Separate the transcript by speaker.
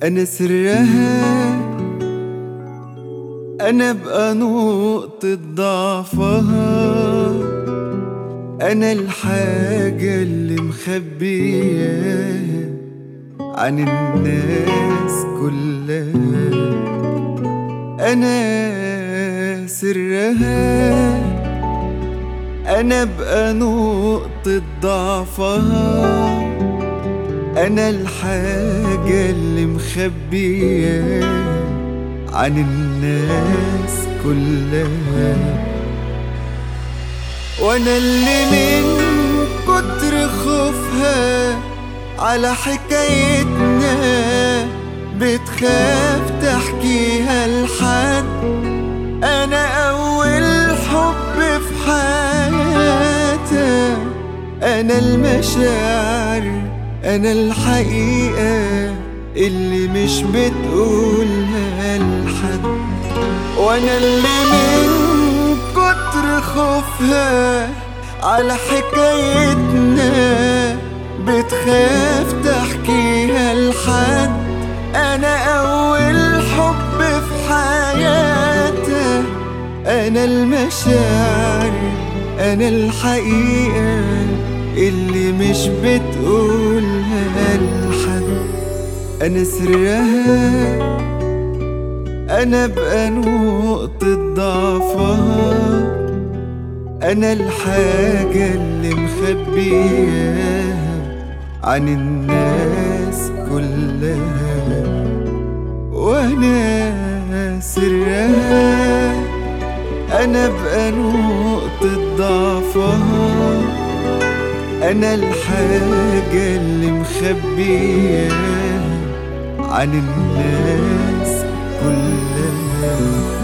Speaker 1: أنا سرها أنا بقى نقطة ضعفها أنا الحاجة اللي مخبياها عن الناس كلها أنا سرها أنا بقى نقطة ضعفها أنا الحاجة اللي مخبياها عن الناس كلها وأنا اللي من كتر خوفها على حكايتنا بتخاف تحكيها لحد أنا أول حب في حياتها أنا المشاعر أنا الحقيقة اللي مش بتقولها لحد وأنا اللي من كتر خوفها على حكايتنا بتخاف تحكيها لحد أنا أول حب في حياتها أنا المشاعر أنا الحقيقة اللي مش بتقولها لحد أنا سرها أنا بقى نقطة ضعفها أنا الحاجة اللي مخبياها عن الناس كلها وأنا سرها أنا بقى نقطة ضعفها أنا الحاجة اللي مخبياها عن الناس كلها